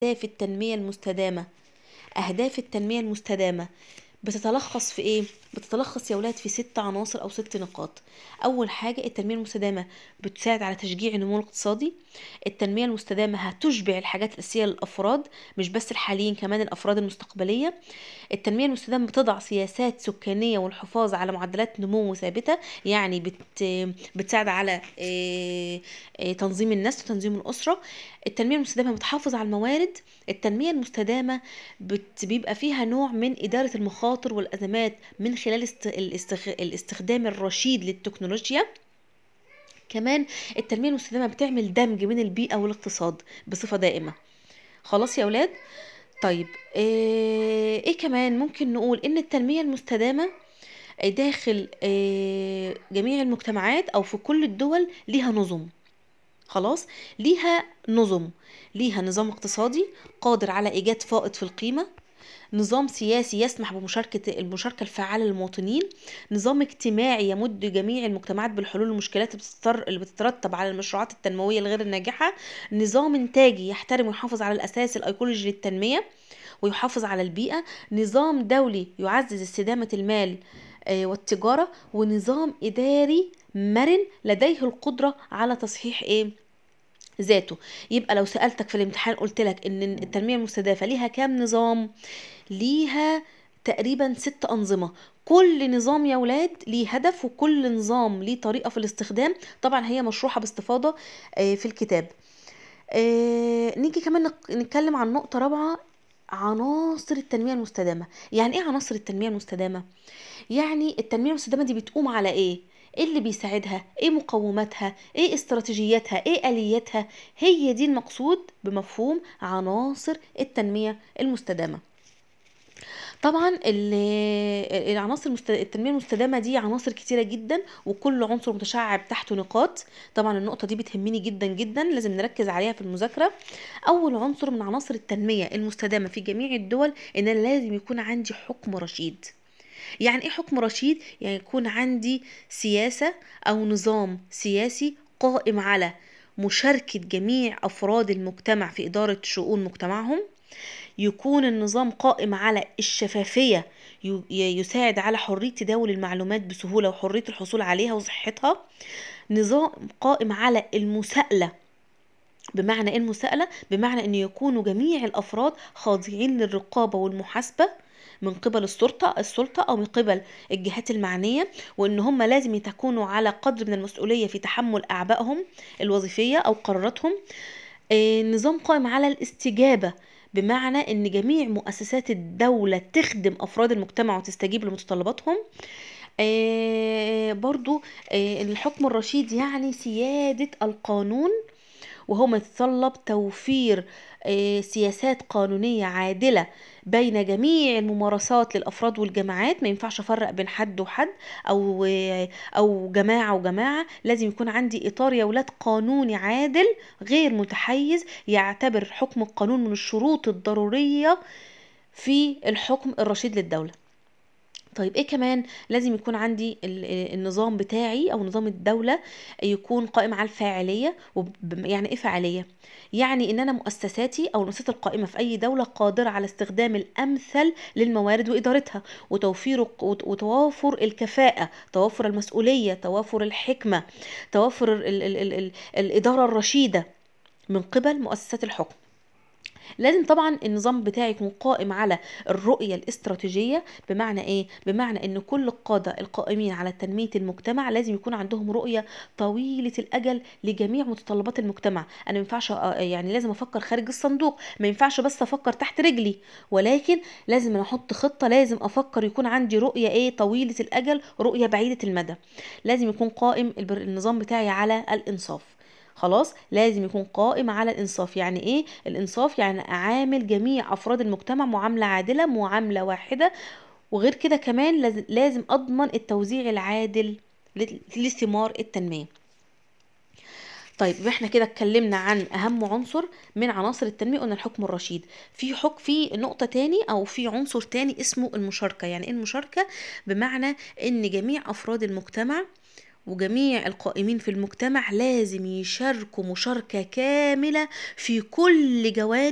أهداف التنمية المستدامة أهداف التنمية المستدامة بتتلخص في إيه؟ بتتلخص يا ولاد في ست عناصر أو ست نقاط أول حاجة التنمية المستدامة بتساعد على تشجيع النمو الاقتصادي التنمية المستدامة هتشبع الحاجات الأساسية للأفراد مش بس الحاليين كمان الأفراد المستقبلية التنمية المستدامة بتضع سياسات سكانية والحفاظ على معدلات نمو ثابتة يعني بت بتساعد على إيه، إيه، تنظيم النسل وتنظيم الأسرة التنمية المستدامة بتحافظ على الموارد التنمية المستدامة بت- بيبقى فيها نوع من إدارة المخاطر والأزمات من خلال است- الاستخ- الاستخدام الرشيد للتكنولوجيا كمان التنمية المستدامة بتعمل دمج بين البيئة والاقتصاد بصفة دائمة خلاص يا ولاد طيب ايه, إيه كمان ممكن نقول ان التنمية المستدامة داخل إيه جميع المجتمعات او في كل الدول ليها نظم خلاص ليها نظم ليها نظام اقتصادي قادر على ايجاد فائض في القيمة نظام سياسي يسمح بمشاركة المشاركة الفعالة للمواطنين نظام اجتماعي يمد جميع المجتمعات بالحلول للمشكلات اللي بتضطر- اللي بتترتب على المشروعات التنموية الغير الناجحة نظام انتاجي يحترم ويحافظ على الأساس الأيكولوجي للتنمية ويحافظ على البيئة نظام دولي يعزز استدامة المال آه، والتجارة ونظام إداري مرن لديه القدرة على تصحيح إيه ذاته يبقى لو سألتك في الامتحان قلت لك ان التنمية المستدامة ليها كام نظام ليها تقريبا ست أنظمة كل نظام يا ولاد ليه هدف وكل نظام ليه طريقة في الاستخدام طبعا هي مشروحة باستفاضة آه، في الكتاب آه، نيجي كمان نك- نتكلم عن نقطة رابعة عناصر التنمية المستدامة يعني ايه عناصر التنمية المستدامة يعني التنمية المستدامة دي بتقوم على ايه ايه اللي بيساعدها ايه مقوماتها ايه استراتيجياتها ايه الياتها هي دي المقصود بمفهوم عناصر التنمية المستدامة طبعا ال- العناصر المست- التنميه المستدامه دي عناصر كتيره جدا وكل عنصر متشعب تحته نقاط طبعا النقطه دي بتهمني جدا جدا لازم نركز عليها في المذاكره اول عنصر من عناصر التنميه المستدامه في جميع الدول ان انا لازم يكون عندي حكم رشيد يعني ايه حكم رشيد يعني يكون عندي سياسه او نظام سياسي قائم على مشاركه جميع افراد المجتمع في اداره شؤون مجتمعهم يكون النظام قائم على الشفافية ي- يساعد على حرية تداول المعلومات بسهولة وحرية الحصول عليها وصحتها نظام قائم على المساءلة بمعنى ايه المساءلة؟ بمعنى ان يكونوا جميع الافراد خاضعين للرقابة والمحاسبة من قبل السلطة السلطة أو من قبل الجهات المعنية وإن هم لازم يكونوا على قدر من المسؤولية في تحمل أعبائهم الوظيفية أو قراراتهم آه، نظام قائم على الاستجابة بمعنى ان جميع مؤسسات الدولة تخدم افراد المجتمع وتستجيب لمتطلباتهم آه، برضو آه، الحكم الرشيد يعني سيادة القانون وهو ما يتطلب توفير آه، سياسات قانونية عادلة بين جميع الممارسات للأفراد والجماعات ما ينفعش أفرق بين حد وحد أو آه، أو جماعة وجماعة لازم يكون عندي إطار يا ولاد قانوني عادل غير متحيز يعتبر حكم القانون من الشروط الضرورية في الحكم الرشيد للدولة طيب ايه كمان لازم يكون عندي ال- النظام بتاعي او نظام الدولة يكون قائم على الفاعلية وب- يعني ايه فاعلية يعني ان انا مؤسساتي او المؤسسات القائمة في اي دولة قادرة على استخدام الامثل للموارد وادارتها وتوفير وت- وتوافر الكفاءة توافر المسؤولية توافر الحكمة توافر ال ال ال ال الادارة الرشيدة من قبل مؤسسات الحكم لازم طبعا النظام بتاعي يكون قائم على الرؤية الاستراتيجية بمعنى ايه بمعنى ان كل القادة القائمين على تنمية المجتمع لازم يكون عندهم رؤية طويلة الاجل لجميع متطلبات المجتمع انا ما ينفعش أ- يعني لازم افكر خارج الصندوق ما ينفعش بس افكر تحت رجلي ولكن لازم أنا احط خطة لازم افكر يكون عندي رؤية ايه طويلة الاجل رؤية بعيدة المدى لازم يكون قائم البر- النظام بتاعي على الانصاف خلاص لازم يكون قائم على الانصاف يعني ايه الانصاف يعني اعامل جميع افراد المجتمع معامله عادله معامله واحده وغير كده كمان لاز- لازم اضمن التوزيع العادل ل- لثمار التنميه طيب يبقى احنا كده اتكلمنا عن اهم عنصر من عناصر التنميه قلنا الحكم الرشيد في حك في نقطه تاني او في عنصر تاني اسمه المشاركه يعني ايه المشاركه بمعنى ان جميع افراد المجتمع وجميع القائمين في المجتمع لازم يشاركوا مشاركة كاملة في كل جوانب